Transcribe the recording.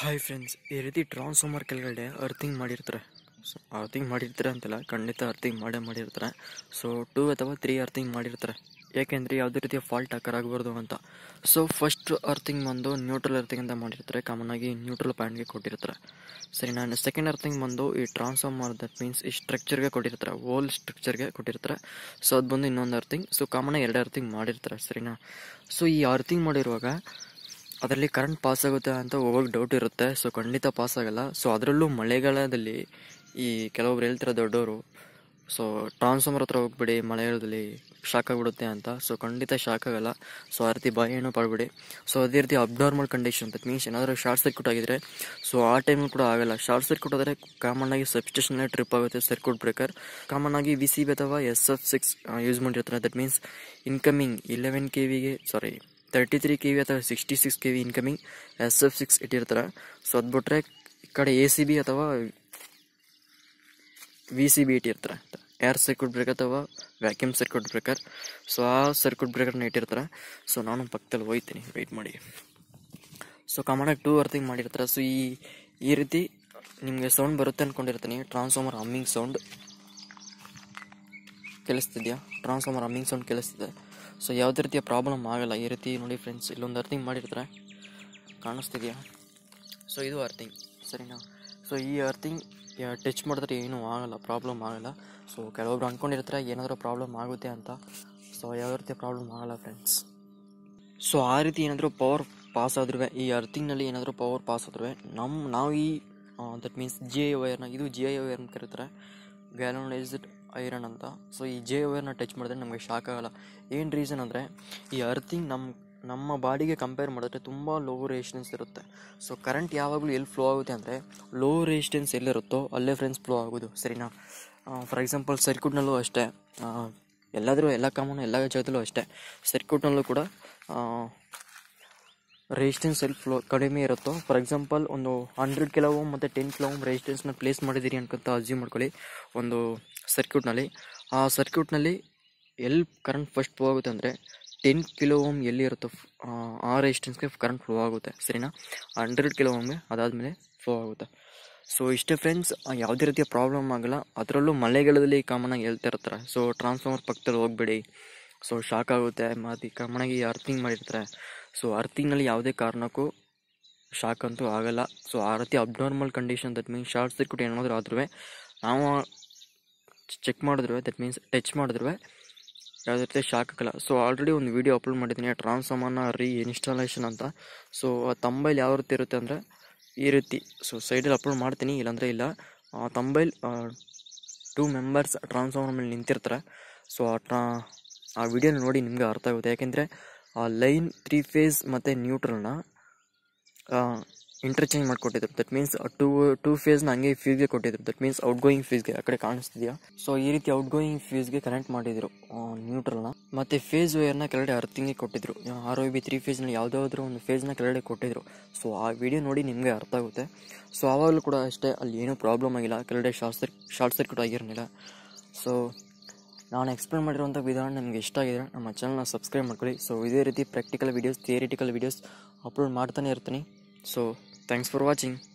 hi friends ಈ ರೀತಿ transformer ಕೆಳಗಡೆ ಅರ್ಥಿಂಗ್ ಮಾಡಿರ್ತಾರೆ ಸೊ ಅರ್ಥಿಂಗ್ ಮಾಡಿರ್ತಾರೆ ಅಂತಲ್ಲ ಖಂಡಿತ ಅರ್ಥಿಂಗ್ ಮಾಡೇ ಮಾಡಿರ್ತಾರೆ ಸೊ ಟೂ ಅಥವಾ ತ್ರೀ ಅರ್ಥಿಂಗ್ ಮಾಡಿರ್ತಾರೆ ಯಾಕೆಂದರೆ ಯಾವುದೇ ರೀತಿಯ ಫಾಲ್ಟ್ ಆಕರ್ ಆಗಬಾರ್ದು ಅಂತ ಸೊ ಫಸ್ಟ್ ಅರ್ಥಿಂಗ್ ಬಂದು ನ್ಯೂಟ್ರಲ್ ಅರ್ಥಿಂಗ್ ಅಂತ ಮಾಡಿರ್ತಾರೆ ಕಾಮನ್ ಆಗಿ ನ್ಯೂಟ್ರಲ್ ಪಾಯಿಂಟ್ಗೆ ಕೊಟ್ಟಿರ್ತಾರೆ ಸರಿ ನಾನು ಸೆಕೆಂಡ್ ಅರ್ಥಿಂಗ್ ಬಂದು ಈ ಟ್ರಾನ್ಸ್ಫಾರ್ಮರ್ ದಟ್ ಮೀನ್ಸ್ ಈ ಸ್ಟ್ರಕ್ಚರ್ಗೆ ಕೊಟ್ಟಿರ್ತಾರೆ ಹೋಲ್ ಸ್ಟ್ರಕ್ಚರ್ಗೆ ಕೊಟ್ಟಿರ್ತಾರೆ ಸೊ ಅದು ಬಂದು ಇನ್ನೊಂದು ಅರ್ಥಿಂಗ್ ಸೊ ಕಾಮನ್ ಆಗಿ ಎರಡು ಅರ್ಥಿಂಗ್ ಮಾಡಿರ್ತಾರೆ ಸರಿನಾ ಸೊ ಈ ಅರ್ಥಿಂಗ್ ಮಾಡಿರುವಾಗ ಅದರಲ್ಲಿ ಕರೆಂಟ್ ಪಾಸ್ ಆಗುತ್ತೆ ಅಂತ ಹೋಗೋಕೆ ಡೌಟ್ ಇರುತ್ತೆ ಸೊ ಖಂಡಿತ ಪಾಸ್ ಆಗಲ್ಲ ಸೊ ಅದರಲ್ಲೂ ಮಳೆಗಾಲದಲ್ಲಿ ಈ ಕೆಲವೊಬ್ರು ಹೇಳ್ತಾರೆ ದೊಡ್ಡವರು ಸೊ ಟ್ರಾನ್ಸ್ಫಾರ್ಮರ್ ಹತ್ರ ಹೋಗ್ಬಿಡಿ ಮಳೆಗಾಲದಲ್ಲಿ ಶಾಕ್ ಆಗಿಬಿಡುತ್ತೆ ಅಂತ ಸೊ ಖಂಡಿತ ಶಾಕ್ ಆಗಲ್ಲ ಸೊ ಆ ರೀತಿ ಭಯ ಏನೂ ಪಡಬೇಡಿ ಸೊ ಅದೇ ರೀತಿ ಅಬ್ನಾರ್ಮಲ್ ಕಂಡೀಷನ್ ದಟ್ ಮೀನ್ಸ್ ಏನಾದರೂ ಶಾರ್ಟ್ ಸರ್ಕ್ಯೂಟ್ ಆಗಿದ್ರೆ ಸೊ ಆ ಟೈಮು ಕೂಡ ಆಗಲ್ಲ ಶಾರ್ಟ್ ಸರ್ಕ್ಯೂಟ್ ಆದರೆ ಕಾಮನ್ ಆಗಿ ಸಬ್ಸ್ಟೇಷನ್ನೇ ಟ್ರಿಪ್ ಆಗುತ್ತೆ ಸರ್ಕ್ಯೂಟ್ ಬ್ರೇಕರ್ ಕಾಮನ್ ಆಗಿ ವಿ ಸಿ ಬಿ ಅಥವಾ ಎಸ್ ಎಫ್ ಸಿಕ್ಸ್ ಯೂಸ್ ಮಾಡಿರ್ತಾರೆ that means incoming eleven K ವಿಗೆ sorry thirty three K V ಅಥವಾ sixty six K V incoming S F six ಇಟ್ಟಿರ್ತಾರೆ ಸೊ ಅದು ಬಿಟ್ರೆ ಈ ಕಡೆ ಎ ಸಿ ಬಿ ಅಥವಾ ವಿ ಸಿ ಬಿ ಇಟ್ಟಿರ್ತಾರೆ ಏರ್ ಸರ್ಕ್ಯೂಟ್ ಬ್ರೇಕರ್ ಅಥವಾ ವ್ಯಾಕ್ಯೂಮ್ ಸರ್ಕ್ಯೂಟ್ ಬ್ರೇಕರ್ ಸೊ ಆ ಸರ್ಕ್ಯೂಟ್ ಬ್ರೇಕರ್ನ ಇಟ್ಟಿರ್ತಾರೆ ಸೊ ನಾನು ಪಕ್ಕದಲ್ಲಿ ಹೋಯ್ತೀನಿ ವೆಯ್ಟ್ ಮಾಡಿ ಸೊ ಕಾಮನಾಗಿ ಟೂ ಅರ್ಥಿಂಗ್ ಮಾಡಿರ್ತಾರೆ ಸೊ ಈ ಈ ರೀತಿ ನಿಮಗೆ ಸೌಂಡ್ ಬರುತ್ತೆ ಅಂದ್ಕೊಂಡಿರ್ತೀನಿ ಟ್ರಾನ್ಸ್ಫಾರ್ಮರ್ ಹಮ್ಮಿಂಗ್ ಸೌಂಡ್ ಕೇಳಿಸ್ತಿದ್ಯಾ ಟ್ರಾನ್ಸ್ಫಾರ್ಮರ್ ಹಮ್ಮಿಂಗ್ ಸೌಂಡ್ ಕೇಳಿಸ್ತಿದೆ ಸೊ ಯಾವುದೇ ರೀತಿಯ ಪ್ರಾಬ್ಲಮ್ ಆಗಲ್ಲ ಈ ರೀತಿ ನೋಡಿ ಫ್ರೆಂಡ್ಸ್ ಇಲ್ಲೊಂದು ಅರ್ಥಿಂಗ್ ಮಾಡಿರ್ತಾರೆ ಕಾಣಿಸ್ತಿದೆಯಾ ಸೊ ಇದು ಅರ್ಥಿಂಗ್ ಸರಿನಾ ಸೊ ಈ ಅರ್ಥಿಂಗ್ ಟಚ್ ಮಾಡಿದ್ರೆ ಏನೂ ಆಗಲ್ಲ ಪ್ರಾಬ್ಲಮ್ ಆಗಲ್ಲ ಸೊ ಕೆಲವೊಬ್ರು ಅಂದ್ಕೊಂಡಿರ್ತಾರೆ ಏನಾದರೂ ಪ್ರಾಬ್ಲಮ್ ಆಗುತ್ತೆ ಅಂತ ಸೊ ಯಾವುದೇ ರೀತಿಯ ಪ್ರಾಬ್ಲಮ್ ಆಗಲ್ಲ ಫ್ರೆಂಡ್ಸ್ ಸೊ ಆ ರೀತಿ ಏನಾದರೂ ಪವರ್ ಪಾಸ್ ಆದ್ರೂ ಈ ಅರ್ಥಿಂಗ್ನಲ್ಲಿ ಏನಾದರೂ ಪವರ್ ಪಾಸ್ ಆದ್ರೂ ನಮ್ಮ ನಾವು ಈ ದಟ್ ಮೀನ್ಸ್ ಜಿ ಐ ವೈರ್ನ ಇದು ಜಿ ಐ ವೈರ್ ಅಂತ ಕರೀತಾರೆ ಗ್ಯಾಲೋನೈಸ್ಡ್ ಐರನ್ ಅಂತ ಸೊ ಈ ಜೆ ವೈರ್ನ ಟಚ್ ಮಾಡಿದ್ರೆ ನಮಗೆ ಶಾಕ್ ಆಗಲ್ಲ ಏನು ರೀಸನ್ ಅಂದರೆ ಈ ಅರ್ಥಿಂಗ್ ನಮ್ಮ ನಮ್ಮ ಬಾಡಿಗೆ ಕಂಪೇರ್ ಮಾಡಿದ್ರೆ ತುಂಬ ಲೋ ರೆಸಿಸ್ಟೆನ್ಸ್ ಇರುತ್ತೆ ಸೊ ಕರೆಂಟ್ ಯಾವಾಗಲೂ ಎಲ್ಲಿ ಫ್ಲೋ ಆಗುತ್ತೆ ಅಂದರೆ ಲೋ ರೆಸಿಸ್ಟೆನ್ಸ್ ಎಲ್ಲಿರುತ್ತೋ ಅಲ್ಲೇ ಫ್ರೆಂಡ್ಸ್ ಫ್ಲೋ ಆಗೋದು ಸರಿನಾ ಫಾರ್ ಎಕ್ಸಾಂಪಲ್ ಸರ್ಕ್ಯೂಟ್ನಲ್ಲೂ ಅಷ್ಟೇ ಎಲ್ಲಾದರೂ ಎಲ್ಲ ಕಾಮನ್ ಎಲ್ಲ ಜಾಗದಲ್ಲೂ ಅಷ್ಟೇ ಸರ್ಕ್ಯೂಟ್ನಲ್ಲೂ ಕೂಡ ರೆಸಿಸ್ಟೆನ್ಸ್ ಎಲ್ಲಿ ಫ್ಲೋ ಕಡಿಮೆ ಇರುತ್ತೋ ಫಾರ್ ಎಕ್ಸಾಂಪಲ್ ಒಂದು ಹಂಡ್ರೆಡ್ ಕಿಲೋ ಓಮ್ ಮತ್ತು ಟೆನ್ ಕಿಲೋ ಓಮ್ ರೆಸಿಸ್ಟೆನ್ಸ್ನ ಪ್ಲೇಸ್ ಮಾಡಿದ್ದೀರಿ ಅನ್ಕೊಂತ ಅಸ್ಯೂಮ್ ಮಾಡ್ಕೊಳ್ಳಿ ಒಂದು ಸರ್ಕ್ಯೂಟ್ನಲ್ಲಿ ಆ ಸರ್ಕ್ಯೂಟ್ನಲ್ಲಿ ಎಲ್ಲಿ ಕರೆಂಟ್ ಫಸ್ಟ್ ಫ್ಲೋ ಆಗುತ್ತೆ ಅಂದರೆ ಟೆನ್ ಕಿಲೋ ಓಮ್ ಎಲ್ಲಿ ಇರುತ್ತೋ ಆ ರೆಸಿಸ್ಟೆನ್ಸ್ಗೆ ಕರೆಂಟ್ ಫ್ಲೋ ಆಗುತ್ತೆ ಸರಿನಾ ಹಂಡ್ರೆಡ್ ಕಿಲೋ ಓಮ್ಗೆ ಅದಾದಮೇಲೆ ಫ್ಲೋ ಆಗುತ್ತೆ ಸೊ ಇಷ್ಟೇ ಫ್ರೆಂಡ್ಸ್ ಯಾವುದೇ ರೀತಿಯ ಪ್ರಾಬ್ಲಮ್ ಆಗಲ್ಲ ಅದರಲ್ಲೂ ಮಳೆಗಾಲದಲ್ಲಿ ಕಾಮನಾಗಿ ಹೇಳ್ತಾ ಇರ್ತಾರೆ ಸೊ ಟ್ರಾನ್ಸ್ಫಾರ್ಮರ್ ಪಕ್ಕದಲ್ಲಿ ಹೋಗ್ಬೇಡಿ ಸೊ ಶಾಕ್ ಆಗುತ್ತೆ ಮತ್ತು ಕಾಮನಾಗಿ ಅರ್ಥಿಂಗ್ ಮಾಡಿರ್ತಾರೆ ಸೊ ಅರ್ಥಿಂಗ್ನಲ್ಲಿ ಯಾವುದೇ ಕಾರಣಕ್ಕೂ ಶಾಕ್ ಅಂತೂ ಆಗಲ್ಲ ಸೊ ಆ ರೀತಿ abnormal condition that means short circuit ಏನಾದರೂ ಆದ್ರೂ ನಾವು ಚೆಕ್ ಮಾಡಿದ್ರು ದಟ್ ಮೀನ್ಸ್ ಟಚ್ ಮಾಡಿದ್ರು ಯಾವುದೇ ರೀತಿ ಶಾಕ್ ಆಗಲ್ಲ ಸೊ ಆಲ್ರೆಡಿ ಒಂದು ವೀಡಿಯೋ ಅಪ್ಲೋಡ್ ಮಾಡಿದ್ದೀನಿ ಟ್ರಾನ್ಸ್ಫಾರ್ಮರ್ನ ರೀ ಇನ್ಸ್ಟಾಲೇಷನ್ ಅಂತ ಸೊ ಆ ತಂಬೈಲ್ ಯಾವ ರೀತಿ ಇರುತ್ತೆ ಅಂದರೆ ಈ ರೀತಿ ಸೊ ಸೈಡಲ್ಲಿ ಅಪ್ಲೋಡ್ ಮಾಡ್ತೀನಿ ಇಲ್ಲಾಂದರೆ ಇಲ್ಲ ಆ ತಂಬೈಲ್ ಟೂ ಮೆಂಬರ್ಸ್ ಟ್ರಾನ್ಸ್ಫಾರ್ಮರ್ ಮೇಲೆ ನಿಂತಿರ್ತಾರೆ ಸೊ ಆ ಟ್ರಾ ಆ ವಿಡಿಯೋನ ನೋಡಿ ನಿಮಗೆ ಅರ್ಥ ಆಗುತ್ತೆ ಯಾಕೆಂದರೆ ಆ ಲೈನ್ ತ್ರೀ ಫೇಸ್ ಮತ್ತು ನ್ಯೂಟ್ರಲ್ನ ಇಂಟರ್ಚೇಂಜ್ ಮಾಡಿಕೊಟ್ಟಿದ್ರು ದಟ್ ಮೀನ್ಸ್ ಟೂ ಟೂ ಫೇಸ್ನ ಹಂಗೆ ಫ್ಯೂಸ್ಗೆ ಕೊಟ್ಟಿದ್ರು ದಟ್ ಮೀನ್ಸ್ ಔಟ್ ಗೋಯಿಂಗ್ ಫ್ಯೂಸ್ಗೆ ಆ ಕಡೆ ಕಾಣಿಸ್ತಿದೆಯಾ ಸೊ ಈ ರೀತಿ ಔಟ್ ಗೋಯಿಂಗ್ ಫ್ಯೂಸ್ಗೆ ಕನೆಕ್ಟ್ ಮಾಡಿದ್ರು ನ್ಯೂಟ್ರಲ್ನ ಮತ್ತು ಫೇಸ್ ವೇರ್ನ ಕೆಳಗಡೆ ಅರ್ಥಿಂಗ್ಗೆ ಕೊಟ್ಟಿದ್ರು ಆರ್ ಒ ಬಿ ತ್ರೀ ಫೇಸ್ನಲ್ಲಿ ಯಾವುದಾದ್ರೂ ಒಂದು ಫೇಸ್ನ ಕೆಳಗಡೆ ಕೊಟ್ಟಿದ್ರು ಸೊ ಆ ವಿಡಿಯೋ ನೋಡಿ ನಿಮಗೆ ಅರ್ಥ ಆಗುತ್ತೆ ಸೊ ಆವಾಗಲೂ ಕೂಡ ಅಷ್ಟೇ ಅಲ್ಲಿ ಏನೂ ಪ್ರಾಬ್ಲಮ್ ಆಗಿಲ್ಲ ಕೆಳಗಡೆ ಶಾರ್ಟ್ ಸರ್ ಶಾರ್ಟ್ ಸರ್ಕ್ಯೂಟ್ ಆಗಿರಲಿಲ್ಲ ಸೊ ನಾನು ಎಕ್ಸ್ಪ್ಲೇನ್ ಮಾಡಿರುವಂಥ ವಿಧಾನ ನಿಮಗೆ ಇಷ್ಟ ಆಗಿದೆ ನಮ್ಮ ಚಾನಲ್ನ ಸಬ್ಸ್ಕ್ರೈಬ್ ಮಾಡ್ಕೊಳ್ಳಿ ಸೊ ಇದೇ ರೀತಿ practical videos theoretical videos upload ಮಾಡ್ತಾನೆ ಇರ್ತೀನಿ ಸೊ ಥ್ಯಾಂಕ್ಸ್ ಫಾರ್ ವಾಚಿಂಗ್